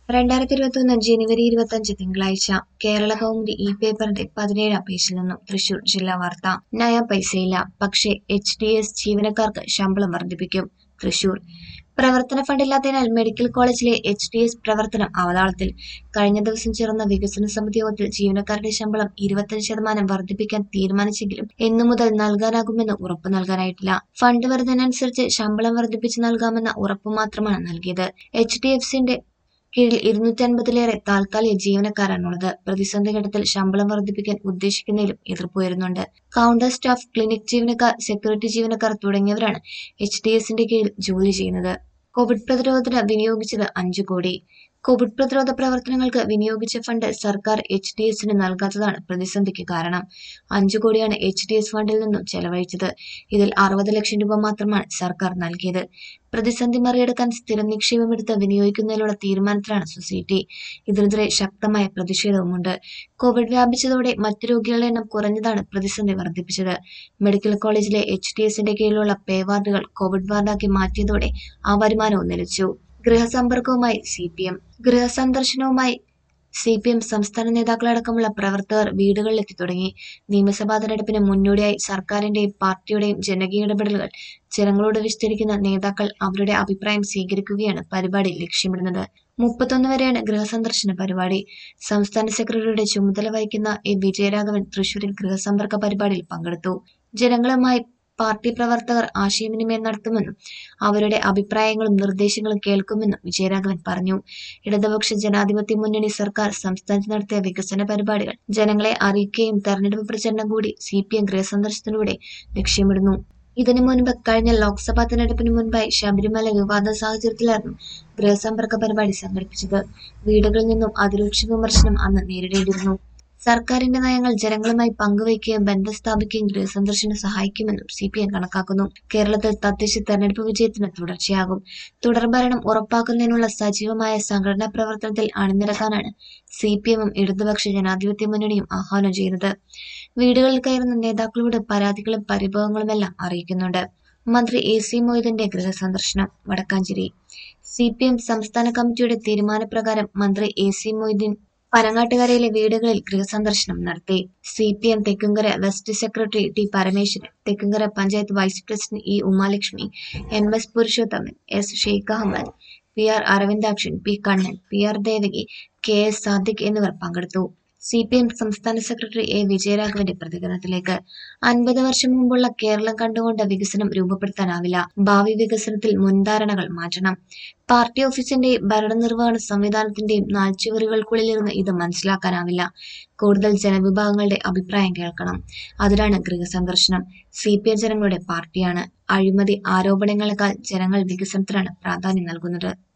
രണ്ടായിരത്തി ഇരുപത്തിയൊന്ന് ജനുവരി ഇരുപത്തഞ്ച് തിങ്കളാഴ്ച കേരള കൗമുദി ഇ പേപ്പറിന്റെ പതിനേഴാം പേജിൽ നിന്നും തൃശൂർ ജില്ലാ വാർത്ത നയ പൈസയില്ല പക്ഷേ എച്ച് ഡി എസ് ജീവനക്കാർക്ക് ശമ്പളം വർദ്ധിപ്പിക്കും തൃശൂർ പ്രവർത്തന ഫണ്ടില്ലാത്തതിനാൽ മെഡിക്കൽ കോളേജിലെ എച്ച് ഡി എസ് പ്രവർത്തനം അവതാളത്തിൽ കഴിഞ്ഞ ദിവസം ചേർന്ന വികസന സമിതി യോഗത്തിൽ ജീവനക്കാരുടെ ശമ്പളം ഇരുപത്തഞ്ച് ശതമാനം വർദ്ധിപ്പിക്കാൻ തീരുമാനിച്ചെങ്കിലും എന്നു മുതൽ നൽകാനാകുമെന്ന് ഉറപ്പ് നൽകാനായിട്ടില്ല ഫണ്ട് വരുന്നതിനനുസരിച്ച് ശമ്പളം വർദ്ധിപ്പിച്ച് നൽകാമെന്ന ഉറപ്പ് മാത്രമാണ് നൽകിയത് എച്ച് ഡി എഫ് സിന്റെ കീഴിൽ ഇരുന്നൂറ്റൻപതിലേറെ താൽക്കാലിക ജീവനക്കാരാണുള്ളത് പ്രതിസന്ധി ഘട്ടത്തിൽ ശമ്പളം വർദ്ധിപ്പിക്കാൻ ഉദ്ദേശിക്കുന്നതിലും എതിർപ്പുയരുന്നുണ്ട് കൗണ്ടർ സ്റ്റാഫ് ക്ലിനിക് ജീവനക്കാർ സെക്യൂരിറ്റി ജീവനക്കാർ തുടങ്ങിയവരാണ് എച്ച് ഡി എസിന്റെ കീഴിൽ ജോലി ചെയ്യുന്നത് കോവിഡ് പ്രതിരോധത്തിന് വിനിയോഗിച്ചത് അഞ്ചു കോടി കോവിഡ് പ്രതിരോധ പ്രവർത്തനങ്ങൾക്ക് വിനിയോഗിച്ച ഫണ്ട് സർക്കാർ എച്ച് ഡി എസിന് നൽകാത്തതാണ് പ്രതിസന്ധിക്ക് കാരണം അഞ്ചു കോടിയാണ് എച്ച് ഡി എസ് ഫണ്ടിൽ നിന്നും ചെലവഴിച്ചത് ഇതിൽ അറുപത് ലക്ഷം രൂപ മാത്രമാണ് സർക്കാർ നൽകിയത് പ്രതിസന്ധി മറികടക്കാൻ സ്ഥിര നിക്ഷേപമെടുത്ത് വിനിയോഗിക്കുന്നതിനുള്ള തീരുമാനത്തിലാണ് സൊസൈറ്റി ഇതിനെതിരെ ശക്തമായ പ്രതിഷേധവുമുണ്ട് കോവിഡ് വ്യാപിച്ചതോടെ മറ്റു രോഗികളുടെ എണ്ണം കുറഞ്ഞതാണ് പ്രതിസന്ധി വർദ്ധിപ്പിച്ചത് മെഡിക്കൽ കോളേജിലെ എച്ച് ഡി എസിന്റെ കീഴിലുള്ള പേ വാർഡുകൾ കോവിഡ് വാർഡാക്കി മാറ്റിയതോടെ ആ വരുമാനവും നിലച്ചു ഗൃഹസമ്പർക്കവുമായി സി പി എം ഗൃഹസന്ദർശനവുമായി സി പി എം സംസ്ഥാന നേതാക്കളടക്കമുള്ള പ്രവർത്തകർ വീടുകളിലെത്തി തുടങ്ങി നിയമസഭാ തെരഞ്ഞെടുപ്പിന് മുന്നോടിയായി സർക്കാരിന്റെയും പാർട്ടിയുടെയും ജനകീയ ഇടപെടലുകൾ ജനങ്ങളോട് വിസ്തരിക്കുന്ന നേതാക്കൾ അവരുടെ അഭിപ്രായം സ്വീകരിക്കുകയാണ് പരിപാടി ലക്ഷ്യമിടുന്നത് മുപ്പത്തൊന്ന് വരെയാണ് ഗൃഹസന്ദർശന പരിപാടി സംസ്ഥാന സെക്രട്ടറിയുടെ ചുമതല വഹിക്കുന്ന എ വിജയരാഘവൻ തൃശൂരിൽ ഗൃഹസമ്പർക്ക പരിപാടിയിൽ പങ്കെടുത്തു ജനങ്ങളുമായി പാർട്ടി പ്രവർത്തകർ ആശയവിനിമയം നടത്തുമെന്നും അവരുടെ അഭിപ്രായങ്ങളും നിർദ്ദേശങ്ങളും കേൾക്കുമെന്നും വിജയരാഘവൻ പറഞ്ഞു ഇടതുപക്ഷ ജനാധിപത്യ മുന്നണി സർക്കാർ സംസ്ഥാനത്ത് നടത്തിയ വികസന പരിപാടികൾ ജനങ്ങളെ അറിയിക്കുകയും തെരഞ്ഞെടുപ്പ് പ്രചരണം കൂടി സി പി എം ഗൃഹസന്ദർശനത്തിലൂടെ ലക്ഷ്യമിടുന്നു ഇതിനു മുൻപ് കഴിഞ്ഞ ലോക്സഭാ തെരഞ്ഞെടുപ്പിന് മുൻപായി ശബരിമല വിവാദ സാഹചര്യത്തിലായിരുന്നു ഗൃഹസമ്പർക്ക പരിപാടി സംഘടിപ്പിച്ചത് വീടുകളിൽ നിന്നും അതിരൂക്ഷ വിമർശനം അന്ന് നേരിടേണ്ടിയിരുന്നു സർക്കാരിന്റെ നയങ്ങൾ ജനങ്ങളുമായി പങ്കുവയ്ക്കുകയും ബന്ധം സ്ഥാപിക്കുകയും ഗൃഹസന്ദർശനം സഹായിക്കുമെന്നും സി പി എം കണക്കാക്കുന്നു കേരളത്തിൽ തദ്ദേശ തെരഞ്ഞെടുപ്പ് വിജയത്തിന് തുടർച്ചയാകും തുടർഭരണം ഉറപ്പാക്കുന്നതിനുള്ള സജീവമായ സംഘടനാ പ്രവർത്തനത്തിൽ അണിനിരക്കാനാണ് സി പി എമ്മും ഇടതുപക്ഷ ജനാധിപത്യ മുന്നണിയും ആഹ്വാനം ചെയ്യുന്നത് വീടുകളിൽ കയറുന്ന നേതാക്കളോട് പരാതികളും പരിഭവങ്ങളുമെല്ലാം അറിയിക്കുന്നുണ്ട് മന്ത്രി എ സി മൊയ്തീന്റെ ഗൃഹസന്ദർശനം വടക്കാഞ്ചേരി സി പി എം സംസ്ഥാന കമ്മിറ്റിയുടെ തീരുമാനപ്രകാരം മന്ത്രി എ സി മൊയ്തീൻ പനങ്ങാട്ടുകരയിലെ വീടുകളിൽ ഗൃഹസന്ദർശനം നടത്തി C P M Thekkumkara west secretary T Parameswaran Thekkumkara panchayat vice president E Umalakshmi M S Purushothaman S Sheikh Ahmed P R Aravindakshan P Kannan P R Devaki K S Sadiq എന്നിവർ പങ്കെടുത്തു സി പി എം സംസ്ഥാന സെക്രട്ടറി എ വിജയരാഘവന്റെ പ്രതികരണത്തിലേക്ക് അൻപത് വർഷം മുമ്പുള്ള കേരളം കണ്ടുകൊണ്ട് വികസനം രൂപപ്പെടുത്താനാവില്ല ഭാവി വികസനത്തിൽ മുൻധാരണകൾ മാറ്റണം പാർട്ടി ഓഫീസിന്റെയും ഭരണനിർവഹണ സംവിധാനത്തിന്റെയും നാൽച്ചുവറുകൾക്കുള്ളിലിരുന്ന് ഇത് മനസ്സിലാക്കാനാവില്ല കൂടുതൽ ജനവിഭാഗങ്ങളുടെ അഭിപ്രായം കേൾക്കണം അതിനാണ് ഗൃഹസന്ദർശനം സി പി എം ജനങ്ങളുടെ പാർട്ടിയാണ് അഴിമതി ആരോപണങ്ങളെക്കാൾ ജനങ്ങൾ വികസനത്തിനാണ് പ്രാധാന്യം നൽകുന്നത്